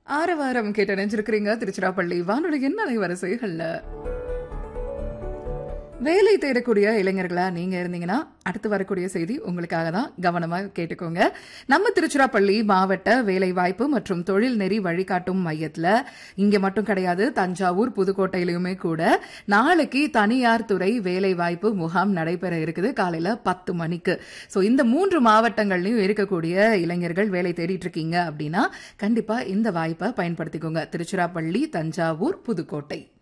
ஆரவாரம் கேட்டு நினைச்சிருக்கிறீங்க திருச்சிராப்பள்ளி வானொலியின் அலைவரிசைகள்ல வேலை தேடக்கூடிய இளைஞர்களா நீங்க இருந்தீங்கன்னா அடுத்து வரக்கூடிய செய்தி உங்களுக்காக தான் கவனமா கேட்டுக்கோங்க நம்ம திருச்சிராப்பள்ளி மாவட்ட வேலை வாய்ப்பு மற்றும் தொழில் நெறி வழிகாட்டும் மையத்துல இங்க மட்டும் கிடையாது தஞ்சாவூர் புதுக்கோட்டையிலுமே கூட நாளைக்கு தனியார் துறை வேலை வாய்ப்பு முகாம் நடைபெற இருக்குது காலையில பத்து மணிக்கு சோ இந்த மூன்று மாவட்டங்கள்லயும் இருக்கக்கூடிய இளைஞர்கள் வேலை தேடிட்டு இருக்கீங்க அப்படின்னா கண்டிப்பா இந்த வாய்ப்பை பயன்படுத்திக்கோங்க திருச்சிராப்பள்ளி தஞ்சாவூர் புதுக்கோட்டை